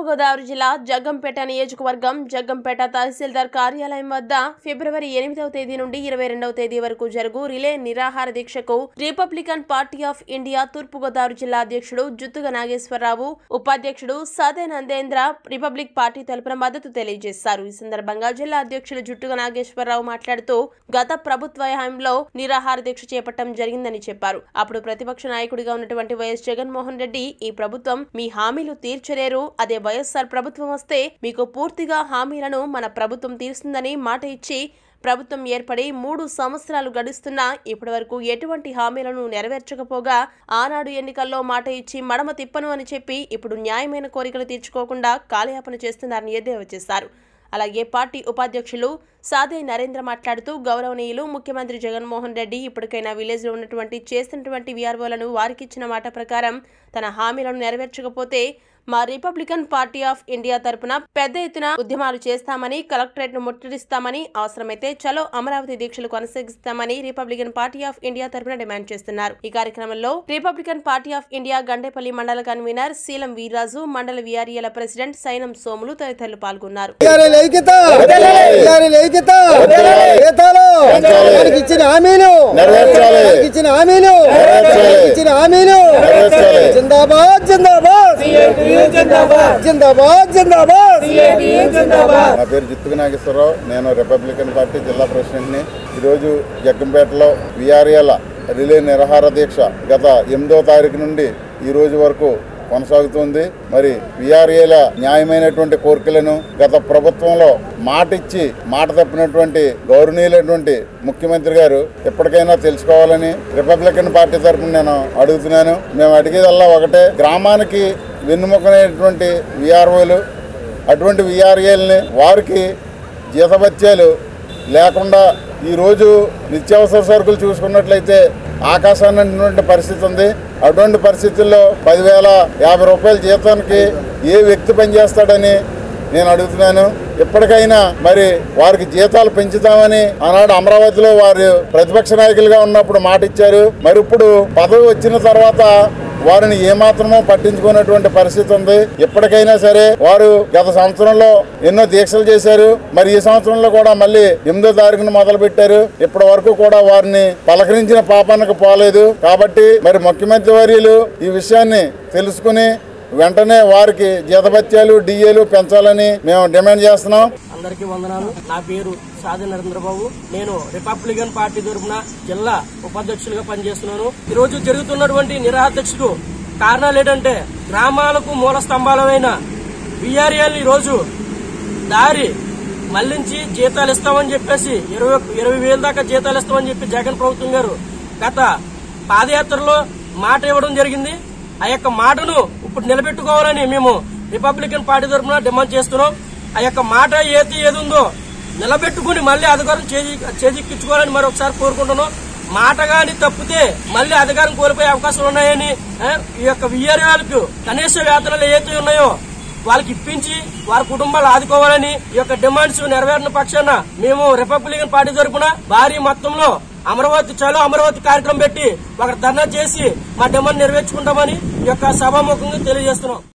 తూర్పుగోదావరి జిల్లా జగ్గంపేట నియోజకవర్గం జగ్గంపేట తహసీల్దార్ కార్యాలయం వద్ద ఫిబ్రవరి ఎనిమిదవ తేదీ నుండి ఇరవై రెండవ తేదీ వరకు జరుగు రిలే నిరాహార దీక్షకు republican party of India Turpu Godavari జిల్లా అధ్యక్షుడు జుత్తుగ నాగేశ్వరరావు ఉపాధ్యక్షుడు సదే నందేంద్ర రిపబ్లిక్ పార్టీ తరపున మద్దతు తెలియజేశారు ఈ సందర్భంగా జిల్లా అధ్యక్షుడు జుట్టుగ నాగేశ్వరరావు మాట్లాడుతూ గత ప్రభుత్వ హయాంలో నిరాహార దీక్ష చేపట్టడం జరిగిందని చెప్పారు అప్పుడు ప్రతిపక్ష నాయకుడిగా ఉన్నటువంటి వైఎస్ జగన్మోహన్ రెడ్డి ఈ ప్రభుత్వం మీ హామీలు తీర్చలేరు అదే వైఎస్ఆర్ ప్రభుత్వం వస్తే మీకు పూర్తిగా హామీలను మన ప్రభుత్వం తీరుస్తుందని మాట ఇచ్చి ప్రభుత్వం ఏర్పడి మూడు సంవత్సరాలు గడుస్తున్నా ఇప్పటివరకు ఎటువంటి హామీలను నెరవేర్చకపోగా ఆనాడు ఎన్నికల్లో మాట ఇచ్చి మడమ తిప్పను అని చెప్పి ఇప్పుడు న్యాయమైన కోరికలు తీర్చుకోకుండా కాలయాపన చేస్తున్నారని ఎద్దేవా చేశారు అలాగే పార్టీ ఉపాధ్యక్షులు సాదే నరేంద్ర మాట్లాడుతూ గౌరవనీయులు ముఖ్యమంత్రి జగన్మోహన్ రెడ్డి ఇప్పటికైనా విలేజ్లో ఉన్నటువంటి చేస్తున్నటువంటి వీఆర్ఓలను వారికిచ్చిన మాట ప్రకారం తన హామీలను నెరవేర్చకపోతే మా రిపబ్లికన్ పార్టీ ఆఫ్ ఇండియా తరపున పెద్ద ఎత్తున ఉద్యమాలు చేస్తామని కలెక్టరేట్ ను ముట్టడిస్తామని అవసరమైతే చలో అమరావతి దీక్షలు కొనసాగిస్తామని రిపబ్లికన్ పార్టీ ఆఫ్ ఇండియా తరపున డిమాండ్ చేస్తున్నారు ఈ కార్యక్రమంలో republican party of India Gandepalli మండల కన్వీనర్ సీలం వీర్రాజు మండల విఆర్ఏల ప్రెసిడెంట్ సైనం సోములు తదితరులు పాల్గొన్నారు టీఆర్ఎల్ ఐక్యత టీఆర్ఎల్ ఐక్యత జీతాలు మనకి ఇచ్చిన హామీలు నెరవేర్చాలి. మనకి ఇచ్చిన హామీలు నెరవేర్చాలి. మనకి ఇచ్చిన హామీలు నెరవేర్చాలి. జిందాబాద్ జిందాబాద్ జిందాబాద్ జిందాబాద్ నా పేరు జిత్తుకు నాగేశ్వరరావు నేను రిపబ్లికన్ పార్టీ జిల్లా ప్రెసిడెంట్ని ఈరోజు జగ్గంపేటలో విఆర్ఏల రిలే నిరాహార దీక్ష గత ఎనిమిదో తారీఖు నుండి ఈ రోజు వరకు కొనసాగుతుంది మరి విఆర్ఏల న్యాయమైనటువంటి కోరికలను గత ప్రభుత్వంలో మాట ఇచ్చి మాట తప్పినటువంటి గౌరవనీయులైనటువంటి ముఖ్యమంత్రి గారు ఎప్పటికైనా తెలుసుకోవాలని రిపబ్లికన్ పార్టీ తరఫున నేను అడుగుతున్నాను మేము అడిగేదల్లా ఒకటే గ్రామానికి వెన్నుముకనైనటువంటి విఆర్ఓలు అటువంటి విఆర్ఏల్ని వారికి జీతభత్యాలు లేకుండా ఈరోజు నిత్యావసర సరుకులు చూసుకున్నట్లయితే ఆకాశాన్ని అంటినటువంటి పరిస్థితి ఉంది అటువంటి పరిస్థితుల్లో పదివేల యాభై రూపాయల జీతానికి ఏ వ్యక్తి పనిచేస్తాడని నేను అడుగుతున్నాను ఎప్పటికైనా మరి వారికి జీతాలు పెంచుతామని ఆనాడు అమరావతిలో వారు ప్రతిపక్ష నాయకులుగా ఉన్నప్పుడు మాట ఇచ్చారు మరి ఇప్పుడు పదవి వచ్చిన తర్వాత వారిని ఏమాత్రమో పట్టించుకున్నటువంటి పరిస్థితి ఉంది ఎప్పటికైనా సరే వారు గత సంవత్సరంలో ఎన్నో దీక్షలు చేశారు మరి ఈ సంవత్సరంలో కూడా మళ్ళీ ఎనిమిదో తారీఖున మొదలు పెట్టారు ఇప్పటి వరకు కూడా వారిని పలకరించిన పాపానికి పోలేదు కాబట్టి మరి ముఖ్యమంత్రి వర్యులు ఈ విషయాన్ని తెలుసుకుని వెంటనే వారికి జీతభత్యాలు డిఏలు పెంచాలని మేము డిమాండ్ చేస్తున్నాం అందరికీ వందనాలు నా పేరు సాధన నరేంద్రబాబు నేను రిపబ్లికన్ పార్టీ తరఫున జిల్లా ఉపాధ్యక్షులుగా పనిచేస్తున్నాను ఈ రోజు జరుగుతున్నటువంటి నిరాధ్యక్షకు కారణాలు ఏంటంటే గ్రామాలకు మూల స్తంభాలమైన బీఆర్ఏలు ఈ రోజు దారి మళ్లించి జీతాలు ఇస్తామని చెప్పేసి ఇరవై ఇరవై వేల దాకా జీతాలు ఇస్తామని చెప్పి జగన్ ప్రభుత్వం గారు గత పాదయాత్రలో మాట ఇవ్వడం జరిగింది ఆ యొక్క మాటను ఇప్పుడు నిలబెట్టుకోవాలని మేము రిపబ్లికన్ పార్టీ తరఫున డిమాండ్ చేస్తున్నాం ఆ యొక్క మాట ఏది ఏది ఉందో నిలబెట్టుకుని మళ్ళీ అధికారం చేజి చేజిక్కించుకోవాలని మరొకసారి కోరుకుంటున్నాం మాట గాని తప్పితే మళ్ళీ అధికారం కోల్పోయే అవకాశాలు ఉన్నాయని ఆ, ఈ యొక్క విఆర్ఏలకు కనీస వేతనాలు ఏవైతే ఉన్నాయో వాళ్ళకి ఇప్పించి వారి కుటుంబాలు ఆదుకోవాలని ఈ యొక్క డిమాండ్స్ నెరవేరిన పక్షాన మేము రిపబ్లికన్ పార్టీ తరపున భారీ మొత్తంలో అమరావతి చలో అమరావతి కార్యక్రమం పెట్టి ఒక ధర్నా చేసి మా డిమాండ్ నెరవేర్చుకుంటామని ఈ యొక్క సభాముఖంగా తెలియజేస్తున్నాం